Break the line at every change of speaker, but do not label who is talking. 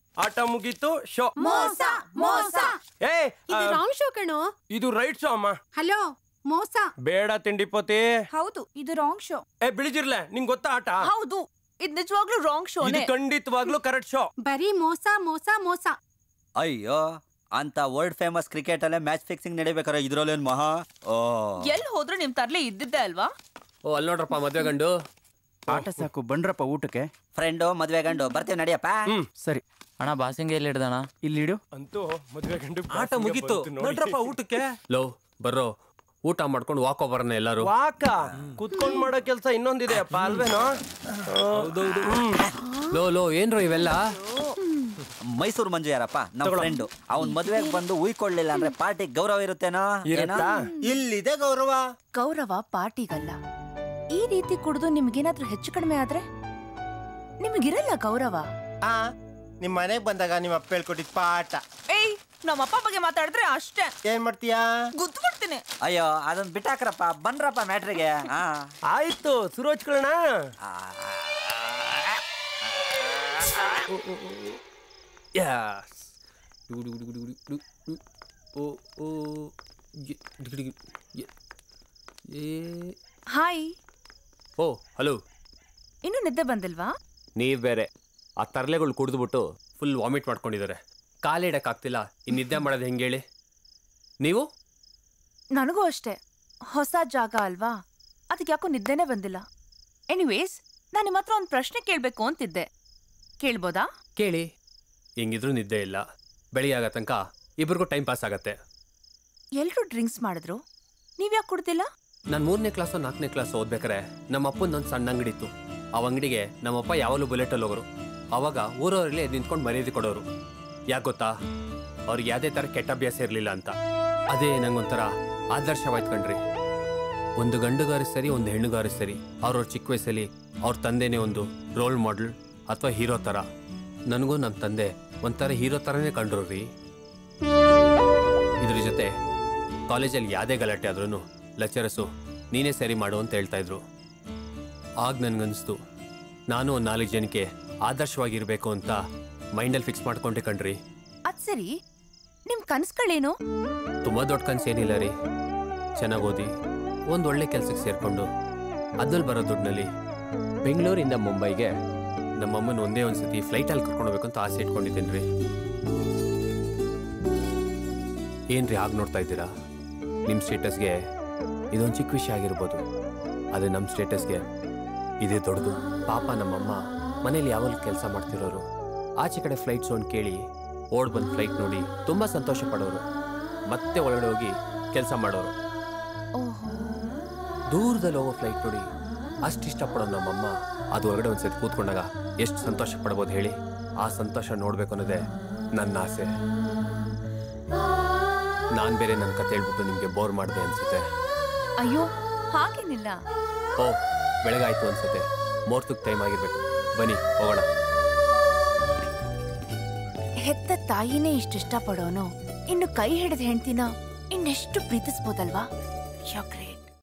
ಆಟ ಮುಗೀತು ಶೋ
ಮೋಸ ಮೋಸ
ಏ
ಇದು
ಆ,
ರಾಂಗ್ ಶೋ ಕಣೋ
ಇದು ರೈಟ್ ಶೋ ಅಮ್ಮ
ಹಲೋ ಮೋಸ
ಬೇಡ ತಿಂಡಿಪತಿ
ಹೌದು ಇದು ರಾಂಗ್ ಶೋ
ಏ ಬಿಳಿಜಿರ್ಲೆ ನಿಂಗ್ ಗೊತ್ತಾ ಆಟ
ಹೌದು ಇದು ನಿಜವಾಗ್ಲೂ ರಾಂಗ್
ಇದು
ಶೋನೇ
ಖಂಡಿತವಾಗ್ಲೂ ಕರೆಕ್ಟ್ ಶೋ
ಬರೀ ಮೋಸ ಮೋಸ ಮೋಸ
ಅಯ್ಯೋ ಅಂತ ವರ್ಲ್ಡ್ ಫೇಮಸ್ ಕ್ರಿಕೆಟ್ ಅಲ್ಲೇ ಮ್ಯಾಚ್ ಫಿಕ್ಸಿಂಗ್ ನಡಿಬೇಕಾರೆ ಇದ್ರಲ್ಲೇನ್ ಮಹಾ ಓ
ಎಲ್ ಹೋದ್ರು ನಿಮ್ ತರ್ಲೆ ಇದ್ದಿದ್ದೆ ಅಲ್ವಾ
ಓ ಅಲ್ಲಿ ನೋಡ್ರಪ್ಪ ಮದ್ವೆ ಗಂಡು
ಆಟ ಸಾಕು ಬಂದ್ರಪ್ಪ ಊಟಕ್ಕೆ
ಫ್ರೆಂಡು ಮದ್ವೆ ಗಂಡು ಬರ್ತೀವಿ ನಡಿಯಪ್ಪ
ಹ್ಮ್
ಸರಿ
ಅಣ್ಣ ಬಾಸಿಂಗ್ ಎಲ್ಲಿ ಹಿಡ್ದಣ
ಇಲ್ಲಿಡು
ಅಂತೂ ಮದ್ವೆ ಗಂಡು
ಆಟ ಮುಗೀತು ನೋಡ್ರಪ್ಪ ಊಟಕ್ಕೆ
ಲೋ ಬರ್ರೋ ಊಟ ಮಾಡ್ಕೊಂಡು ವಾಕ್ ಬರೋಣ ಎಲ್ಲಾರು
ವಾಕ ಕುತ್ಕೊಂಡ್ ಮಾಡೋ ಕೆಲ್ಸ ಇನ್ನೊಂದಿದೆ ಅಪ್ಪ ಅಲ್ವೇನೋ
ಲೋ ಲೋ ಏನ್ರೋ ಇವೆಲ್ಲ
ಮೈಸೂರು ಮಂಜು ಯಾರಪ್ಪ ನಮ್ಮ ಫ್ರೆಂಡು ಅವ್ನ್ ಮದ್ವೆಗೆ ಬಂದು ಉಯ್ಕೊಳ್ಳಿಲ್ಲ ಅಂದ್ರೆ ಪಾರ್ಟಿ ಗೌರವ ಇರುತ್ತೇನೋ ಏನೋ?
ಇರತ್ತಾ
ಇಲ್ಲಿದೆ ಗೌರವ
ಗೌರವ ಪಾರ್ಟಿಗಲ್ಲ ಈ ರೀತಿ ಕುಡಿದು ನಿಮ್ಗೇನಾದ್ರೂ ಹೆಚ್ಚು ಕಡಿಮೆ ಆದ್ರೆ ನಿಮಗಿರಲ್ಲ ಗೌರವ
ಆ ನಿಮ್ ಮನೆಗ್ ಬಂದಾಗ ನಿಮ್ಮ ಅಪ್ಪ ಹೇಳ್ಕೊಟ್ಟಿದ್ ಪಾಠ
ಏಯ್ ನಮ್ಮಪ್ಪ ಬಗ್ಗೆ ಮಾತಾಡಿದ್ರೆ ಅಷ್ಟೇ
ಏನ್ ಮಾಡ್ತೀಯಾ
ಗುದ್ದು ಬಿಡ್ತೀನಿ
ಅಯ್ಯೋ ಅದನ್ನ ಬಿಟ್ಟಾಕ್ರಪ್ಪ ಬನ್ರಪ್ಪ ಮ್ಯಾಟ್ರಿಗೆ ಹಾ
ಆಯ್ತು ಶುರು ಹಚ್ಕೊಳ್ಳೋಣ
Yes. ಓ ಓ ಏ
ಹಾಯ್
ಓ ಹಲೋ
ಇನ್ನು ನಿದ್ದೆ ಬಂದಿಲ್ವಾ
ನೀವ್ ಬೇರೆ ಆ ತರ್ಲೆಗಳು ಕುಡಿದ್ಬಿಟ್ಟು ಫುಲ್ ವಾಮಿಟ್ ಮಾಡ್ಕೊಂಡಿದ್ದಾರೆ ಕಾಲಿಡಕ್ಕಾಗ್ತಿಲ್ಲ ಇನ್ನು ನಿದ್ದೆ ಮಾಡೋದು ಹೆಂಗೆ ಹೇಳಿ ನೀವು
ನನಗೂ ಅಷ್ಟೇ ಹೊಸ ಜಾಗ ಅಲ್ವಾ ಅದಕ್ಕೆ ಯಾಕೋ ನಿದ್ದೆನೇ ಬಂದಿಲ್ಲ ಎನಿವೇಸ್ ನಾನು ನಿಮ್ಮ ಹತ್ರ ಒಂದು ಪ್ರಶ್ನೆ ಕೇಳಬೇಕು ಅಂತಿದ್ದೆ ಕೇಳ್ಬೋದಾ
ಕೇಳಿ ಹೆಂಗಿದ್ರು ನಿದ್ದೆ ಇಲ್ಲ ಬೆಳಿಗ್ಗೆ ಆಗೋ ತನಕ ಇಬ್ರಿಗೂ ಟೈಮ್ ಪಾಸ್ ಆಗತ್ತೆ
ಎಲ್ರೂ ಡ್ರಿಂಕ್ಸ್ ಮಾಡಿದ್ರು ನೀವ್ಯಾಕೆ ಕುಡ್ದಿಲ್ಲ
ನಾನು ಮೂರನೇ ಕ್ಲಾಸು ನಾಲ್ಕನೇ ಕ್ಲಾಸ್ ಓದ್ಬೇಕಾರೆ ನಮ್ಮ ಅಪ್ಪಂದೊಂದು ಸಣ್ಣ ಅಂಗಡಿ ಇತ್ತು ಆ ಅಂಗಡಿಗೆ ನಮ್ಮಪ್ಪ ಯಾವಾಗಲೂ ಬುಲೆಟಲ್ಲಿ ಹೋಗೋರು ಅವಾಗ ಊರವರಲ್ಲಿ ನಿಂತ್ಕೊಂಡು ಮರ್ಯಾದೆ ಕೊಡೋರು ಯಾಕೆ ಗೊತ್ತಾ ಅವ್ರಿಗೆ ಯಾವುದೇ ಥರ ಕೆಟ್ಟ ಅಭ್ಯಾಸ ಇರಲಿಲ್ಲ ಅಂತ ಅದೇ ನಂಗೊಂಥರ ಆದರ್ಶವಾಯ್ತು ಕಣ್ರಿ ಒಂದು ಗಂಡುಗಾರು ಸರಿ ಒಂದು ಹೆಣ್ಣುಗಾರು ಸರಿ ಅವ್ರವ್ರ ಚಿಕ್ಕ ವಯಸ್ಸಲ್ಲಿ ಅವ್ರ ತಂದೆನೇ ಒಂದು ರೋಲ್ ಮಾಡೆಲ್ ಅಥವಾ ಹೀರೋ ಥರ ನನಗೂ ನಮ್ಮ ತಂದೆ ಒಂಥರ ಹೀರೋ ಥರನೇ ಕಂಡ್ರು ರೀ ಇದ್ರ ಜೊತೆ ಕಾಲೇಜಲ್ಲಿ ಯಾವುದೇ ಗಲಾಟೆ ಆದ್ರೂ ಲೆಕ್ಚರಸ್ಸು ನೀನೇ ಸರಿ ಮಾಡು ಅಂತ ಹೇಳ್ತಾ ಇದ್ರು ಆಗ ನನ್ಗನ್ಸ್ತು ನಾನು ಒಂದು ನಾಲ್ಕು ಜನಕ್ಕೆ ಆದರ್ಶವಾಗಿರ್ಬೇಕು ಅಂತ ಮೈಂಡಲ್ಲಿ ಫಿಕ್ಸ್ ಮಾಡ್ಕೊಂಡೆ ಕಣ್ರಿ
ಅದ್ ಸರಿ ನಿಮ್ ಕನ್ಸ್ಗಳೇನು
ತುಂಬ ದೊಡ್ಡ ಕನಸೇನಿಲ್ಲ ರೀ ಚೆನ್ನಾಗಿ ಓದಿ ಒಂದು ಒಳ್ಳೆ ಕೆಲಸಕ್ಕೆ ಸೇರಿಕೊಂಡು ಅದ್ರಲ್ಲಿ ಬರೋ ದುಡ್ಡಿನಲ್ಲಿ ಬೆಂಗಳೂರಿಂದ ಮುಂಬೈಗೆ ನಮ್ಮಮ್ಮನ ಒಂದೇ ಒಂದು ಸತಿ ಫ್ಲೈಟಲ್ಲಿ ಕರ್ಕೊಂಡು ಹೋಗ್ಬೇಕು ಅಂತ ಆಸೆ ಇಟ್ಕೊಂಡಿದ್ದೀನಿ ರೀ ಏನ್ರಿ ಆಗ ನೋಡ್ತಾ ಇದ್ದೀರಾ ನಿಮ್ಮ ಸ್ಟೇಟಸ್ಗೆ ಇದೊಂದು ಚಿಕ್ಕ ವಿಷಯ ಆಗಿರ್ಬೋದು ಅದೇ ನಮ್ಮ ಸ್ಟೇಟಸ್ಗೆ ಇದೇ ದೊಡ್ಡದು ಪಾಪ ನಮ್ಮಮ್ಮ ಮನೇಲಿ ಯಾವಾಗಲೂ ಕೆಲಸ ಮಾಡ್ತಿರೋರು ಆಚೆ ಕಡೆ ಫ್ಲೈಟ್ ಸೌಂಡ್ ಕೇಳಿ ಓಡ್ ಬಂದು ಫ್ಲೈಟ್ ನೋಡಿ ತುಂಬ ಸಂತೋಷ ಪಡೋರು ಮತ್ತೆ ಒಳಗಡೆ ಹೋಗಿ ಕೆಲಸ ಮಾಡೋರು
ಓಹೋ
ದೂರದಲ್ಲಿ ಹೋಗೋ ಫ್ಲೈಟ್ ನೋಡಿ ಅಷ್ಟು ಇಷ್ಟಪಡೋ ನಮ್ಮಮ್ಮ ಅದು ಹೊರಗಡೆ ಒಂದ್ಸತಿ ಕೂತ್ಕೊಂಡಾಗ ಎಷ್ಟು ಸಂತೋಷ ಪಡ್ಬೋದು ಹೇಳಿ ಆ ಸಂತೋಷ ನೋಡ್ಬೇಕು ಅನ್ನೋದೇ ನನ್ನ ಆಸೆ ನಾನು ಬೇರೆ ನನ್ನ ಕತೆ ಹೇಳ್ಬಿಟ್ಟು ನಿಮಗೆ ಬೋರ್ ಮಾಡಿದೆ ಅನ್ಸುತ್ತೆ
ಅಯ್ಯೋ ಹಾಗೇನಿಲ್ಲ
ಓ ಬೆಳಗಾಯ್ತು ಅನ್ಸುತ್ತೆ ಮುಹೂರ್ತಕ್ಕೆ ಟೈಮ್ ಆಗಿರ್ಬೇಕು ಬನ್ನಿ ಹೋಗೋಣ
ಹೆತ್ತ ತಾಯಿನೇ ಇಷ್ಟು ಇಷ್ಟಪಡೋನು ಇನ್ನು ಕೈ ಹಿಡಿದ ಹೆಂಡ್ತಿನ ಇನ್ನೆಷ್ಟು ಪ್ರೀತಿಸ್ಬೋದಲ್ವಾ ಯೋ ಗ್ರೇಟ್